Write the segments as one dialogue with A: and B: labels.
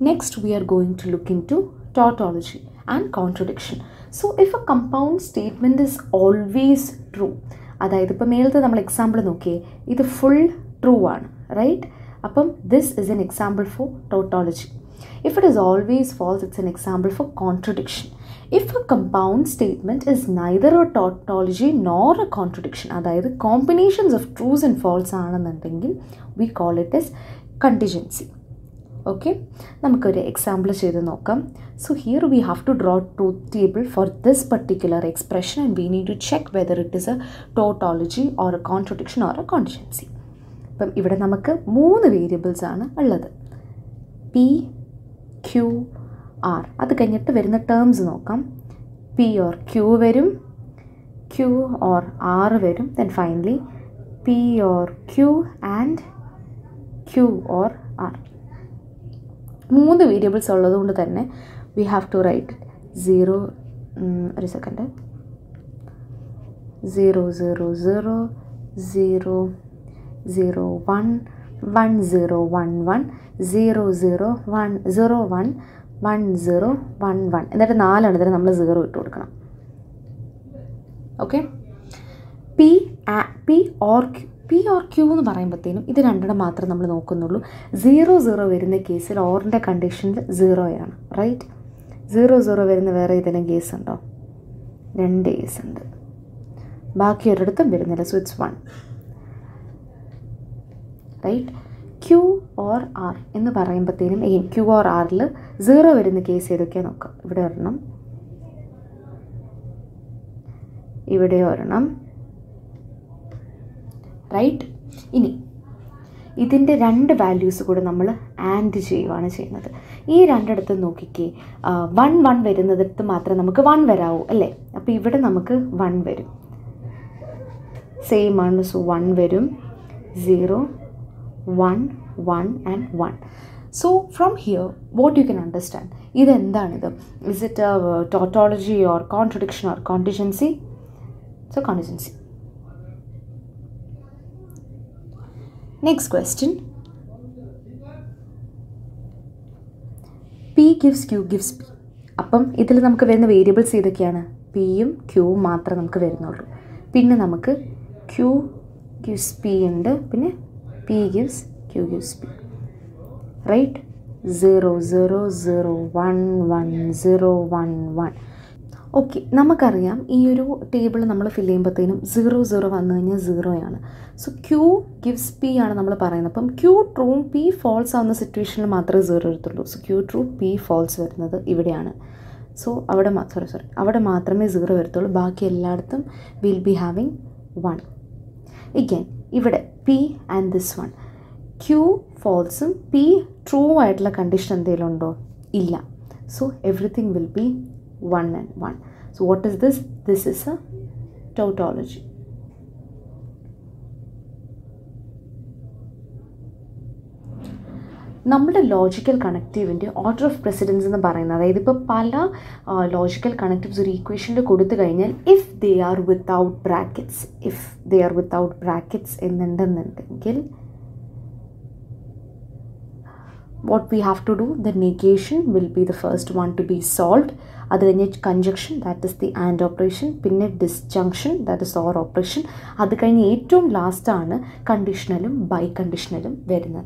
A: Next, we are going to look into tautology and contradiction. So, if a compound statement is always true, അതായത് ഇപ്പോൾ മേലത്തെ നമ്മൾ example നോക്കിയേ ഇത് full true ആണ് റൈറ്റ് അപ്പം this is an example for tautology if it is always false it's an example for contradiction if a compound statement is neither a tautology nor a contradiction അതായത് combinations of truths and false ആണെന്നുണ്ടെങ്കിൽ we call it as contingency okay നമുക്കൊരു example ചെയ്ത് നോക്കാം so here we have to draw truth table for this particular expression and we need to check whether it is a tautology or a contradiction or a contingency ഇപ്പം ഇവിടെ നമുക്ക് മൂന്ന് variables ആണ് ഉള്ളത് P Q R അത് കഴിഞ്ഞിട്ട് വരുന്ന terms നോക്കാം പി ഓർ ക്യൂ വരും ക്യൂ ഓർ ആർ വരും then finally P or Q and Q or R മൂന്ന് വേരിയബിൾസ് ഉള്ളതുകൊണ്ട് തന്നെ we have to write zero ഒരു second zero zero zero zero zero one one zero one one zero zero one zero one one zero one one എന്നിട്ട് നാലെണ്ണത്തിന് നമ്മൾ zero ഇട്ട് കൊടുക്കണം okay P P or Q P or Q എന്ന് പറയുമ്പോഴത്തേനും ഇത് രണ്ടെണ്ണം മാത്രമേ നമ്മൾ നോക്കുന്നുള്ളൂ സീറോ സീറോ വരുന്ന കേസിൽ ഓറിൻ്റെ കണ്ടീഷനിൽ സീറോയാണ് റൈറ്റ് സീറോ സീറോ വരുന്ന വേറെ ഏതെങ്കിലും കേസ് ഉണ്ടോ രണ്ട് കേസ് ഉണ്ട് ബാക്കി ഒരിടത്തും വരുന്നില്ല so it's one right Q or R എന്ന് പറയുമ്പോഴത്തേനും ക്യൂ ഓർ ആറിൽ സീറോ വരുന്ന കേസ് ഏതൊക്കെയാണ് നോക്കാം ഇവിടെ ഒരെണ്ണം ഇവിടെ ഒരെണ്ണം റൈറ്റ് ഇനി ഇതിൻ്റെ രണ്ട് വാല്യൂസ് കൂടെ നമ്മൾ ആൻഡ് ചെയ്യുകയാണ് ചെയ്യുന്നത് ഈ രണ്ടിടത്ത് നോക്കിക്കേ വൺ വൺ വരുന്നിടത്ത് മാത്രമേ നമുക്ക് വൺ വരാവൂ അല്ലേ അപ്പോൾ ഇവിടെ നമുക്ക് വൺ വരും സെയിം ആണ് സോ വൺ വരും zero one one and one so from here what you can understand ഇതെന്താണിത് is it tautology or contradiction or contingency so contingency next question P gives Q gives P അപ്പം ഇതിൽ നമുക്ക് വരുന്ന variables ഏതൊക്കെയാണ് പിയും ക്യൂവും മാത്രമേ നമുക്ക് വരുന്നുള്ളൂ പിന്നെ നമുക്ക് ക്യൂ ഗിവ്സ് പി ഉണ്ട് പിന്നെ P gives Q gives P right zero zero zero one one zero one one okay നമുക്കറിയാം ഈ ഒരു ടേബിൾ നമ്മൾ ഫില്ല് ചെയ്യുമ്പോഴത്തേനും സീറോ സീറോ വന്നു കഴിഞ്ഞാൽ സീറോയാണ് സോ ക്യൂ ഗിവ്സ് പി ആണ് നമ്മൾ പറയുന്നത് അപ്പം ക്യൂ ട്രൂവും പി ഫോൾസ് ആവുന്ന സിറ്റുവേഷനിൽ മാത്രമേ സീറോ എടുത്തുള്ളൂ so Q true P false വരുന്നത് ഇവിടെയാണ് സോ അവിടെ സോറി സോറി അവിടെ മാത്രമേ സീറോ വരത്തുള്ളൂ ബാക്കി എല്ലായിടത്തും will be having one again ഇവിടെ P and this one Q ഫോൾസും പി ട്രൂ ആയിട്ടുള്ള കണ്ടീഷൻ എന്തെങ്കിലും ഉണ്ടോ ഇല്ല so everything will be one and one so what is this this is a tautology നമ്മുടെ ലോജിക്കൽ കണക്റ്റീവിൻ്റെ ഓർഡർ ഓഫ് പ്രസിഡൻസ് എന്ന് പറയുന്നത് അതായത് ഇപ്പോൾ പല ലോജിക്കൽ കണക്റ്റീവ്സ് ഒരു ഈക്വേഷനിൽ കൊടുത്തു കഴിഞ്ഞാൽ if they are without brackets if they are without brackets എന്നുണ്ടെന്നുണ്ടെങ്കിൽ what we have to do the negation will be the first one to be solved അത് കഴിഞ്ഞ് conjunction that is the and operation പിന്നെ disjunction that is or operation അത് കഴിഞ്ഞ് ഏറ്റവും ലാസ്റ്റാണ് കണ്ടീഷണലും ബൈ കണ്ടീഷണലും വരുന്നത്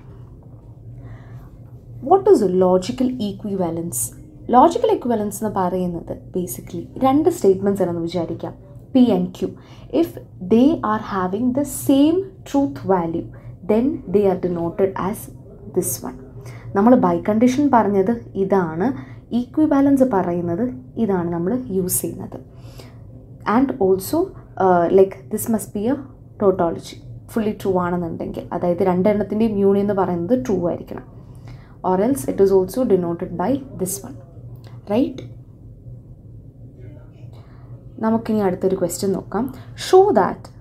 A: what is logical equivalence logical equivalence എന്ന് പറയുന്നത് ബേസിക്കലി രണ്ട് സ്റ്റേറ്റ്മെൻറ്റ്സ് ആണെന്ന് വിചാരിക്കാം P and Q if they are having the same truth value then they are denoted as this one നമ്മൾ ബൈ കണ്ടീഷൻ പറഞ്ഞത് ഇതാണ് ഈക്വിബാലൻസ് പറയുന്നത് ഇതാണ് നമ്മൾ യൂസ് ചെയ്യുന്നത് and also like this must be a tautology fully true ആണെന്നുണ്ടെങ്കിൽ അതായത് രണ്ടെണ്ണത്തിൻ്റെയും യൂണിയൻ എന്ന് പറയുന്നത് ട്രൂ ആയിരിക്കണം or else it is also denoted by this one right നമുക്കിനി അടുത്തൊരു ക്വസ്റ്റ്യൻ നോക്കാം show that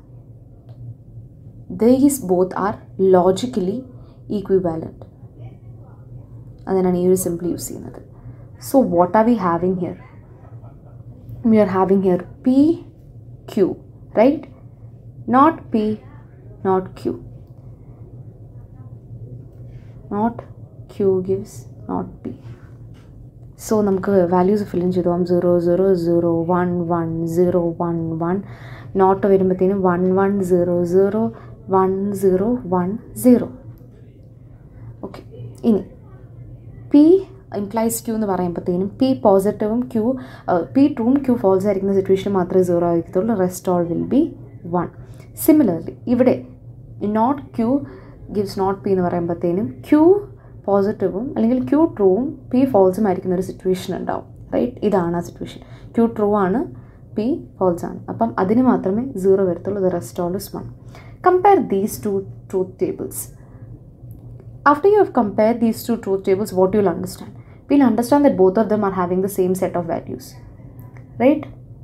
A: these both are logically equivalent അതിനാണ് ഈ ഒരു സിമ്പിൾ യൂസ് ചെയ്യുന്നത് so what are we having here we are having here P Q right not P not Q not Q gives not P so നമുക്ക് values fill in ചെയ്തു zero zero zero one one zero one one not വരുമ്പോഴത്തേനും one one zero zero one zero one zero okay ഇനി P implies Q എന്ന് പറയുമ്പോഴത്തേനും P പോസിറ്റീവും Q P ട്രൂവും Q false ആയിരിക്കുന്ന situation മാത്രമേ സീറോ ആയിരിക്കത്തുള്ളൂ rest all will be one similarly ഇവിടെ not Q gives not P എന്ന് പറയുമ്പോഴത്തേനും ക്യൂ പോസിറ്റീവും അല്ലെങ്കിൽ ക്യൂ ട്രൂവും പി ഫോൾസും ആയിരിക്കുന്ന ഒരു സിറ്റുവേഷൻ ഉണ്ടാവും റൈറ്റ് ഇതാണ് ആ സിറ്റുവേഷൻ ക്യൂ ട്രൂ ആണ് പി ഫോൾസ് ആണ് അപ്പം അതിന് മാത്രമേ സീറോ വരത്തുള്ളൂ the rest all is one compare these two truth tables after you have compared these two truth tables what you'll understand we'll understand that both of them are having the same set of values right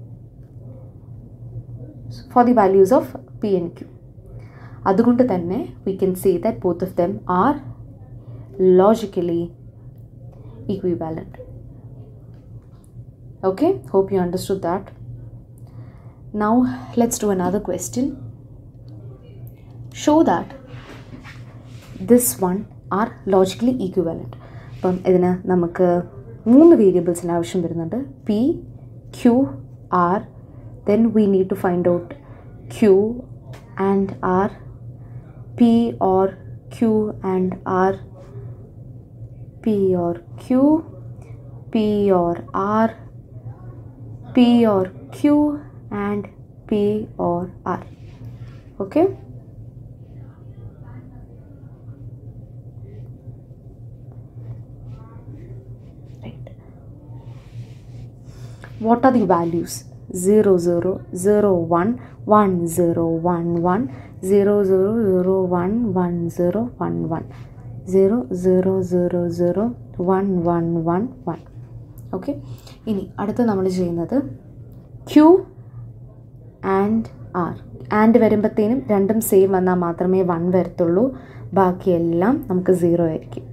A: for the values of p and q അതുകൊണ്ട് തന്നെ we can say that both of them are logically equivalent okay hope you understood that now let's do another question show that this one are logically equivalent അപ്പം ഇതിന് നമുക്ക് മൂന്ന് വേരിയബിൾസിന് ആവശ്യം വരുന്നുണ്ട് P Q R then we need to find out Q and R P or Q and R P or Q P or R P or Q and P or R okay what are the values 0 0 0 1 1 0 1 1 0 0 0 1 1 0 1 1 0 0 0 0 1 1 1 1 okay ഇനി അടുത്ത് നമ്മൾ ചെയ്യുന്നത് Q and R and വരുമ്പോഴത്തേനും രണ്ടും same വന്നാൽ മാത്രമേ one വരത്തുള്ളൂ ബാക്കിയെല്ലാം നമുക്ക് സീറോ ആയിരിക്കും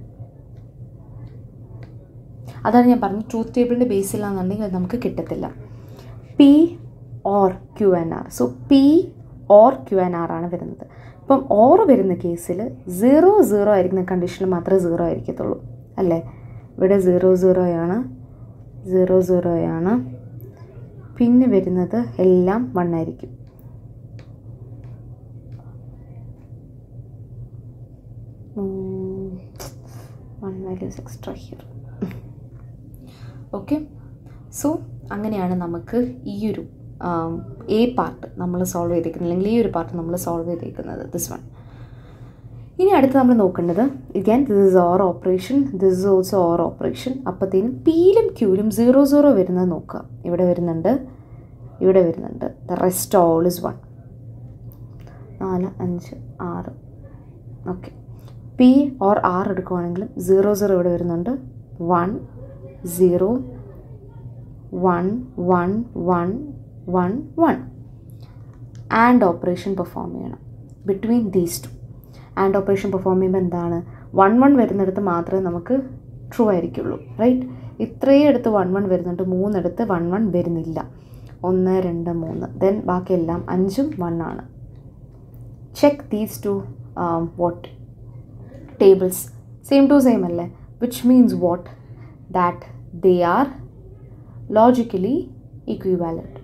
A: അതാണ് ഞാൻ പറഞ്ഞത് ട്രൂത്ത് ടേബിളിൻ്റെ ബേസിലാണെന്നുണ്ടെങ്കിൽ അത് നമുക്ക് കിട്ടത്തില്ല P or Q and R so P or Q and R ആണ് വരുന്നത് ഇപ്പം ഓർ വരുന്ന കേസിൽ സീറോ സീറോ ആയിരിക്കുന്ന കണ്ടീഷനിൽ മാത്രമേ സീറോ ആയിരിക്കത്തുള്ളൂ അല്ലേ ഇവിടെ സീറോ സീറോയാണ് സീറോ സീറോയാണ് പിന്നെ വരുന്നത് എല്ലാം വൺ ആയിരിക്കും one values extra here okay so അങ്ങനെയാണ് നമുക്ക് ഈ ഒരു എ പാർട്ട് നമ്മൾ സോൾവ് ചെയ്തേക്കുന്നത് അല്ലെങ്കിൽ ഈ ഒരു പാർട്ട് നമ്മൾ സോൾവ് ചെയ്തേക്കുന്നത് ദിസ് വൺ ഇനി അടുത്ത് നമ്മൾ നോക്കേണ്ടത് again this is or operation this is also or operation അപ്പോഴത്തേനും പിയിലും ക്യൂലും സീറോ സീറോ വരുന്നത് നോക്കുക ഇവിടെ വരുന്നുണ്ട് ഇവിടെ വരുന്നുണ്ട് the rest all is one നാല് അഞ്ച് ആറ് ഓക്കെ പി ഓർ ആർ എടുക്കുവാണെങ്കിലും സീറോ സീറോ ഇവിടെ വരുന്നുണ്ട് one zero one one one one one and operation perform ചെയ്യണം between these two and operation perform ചെയ്യുമ്പോൾ എന്താണ് വൺ വൺ വരുന്നിടത്ത് മാത്രമേ നമുക്ക് ട്രൂ ആയിരിക്കുള്ളൂ റൈറ്റ് ഇത്രയും എടുത്ത് വൺ വൺ വരുന്നുണ്ട് മൂന്നെടുത്ത് വൺ വൺ വരുന്നില്ല ഒന്ന് രണ്ട് മൂന്ന് ദെൻ ബാക്കിയെല്ലാം അഞ്ചും വൺ ആണ് check these two what tables same to same അല്ലേ which means what that they are logically equivalent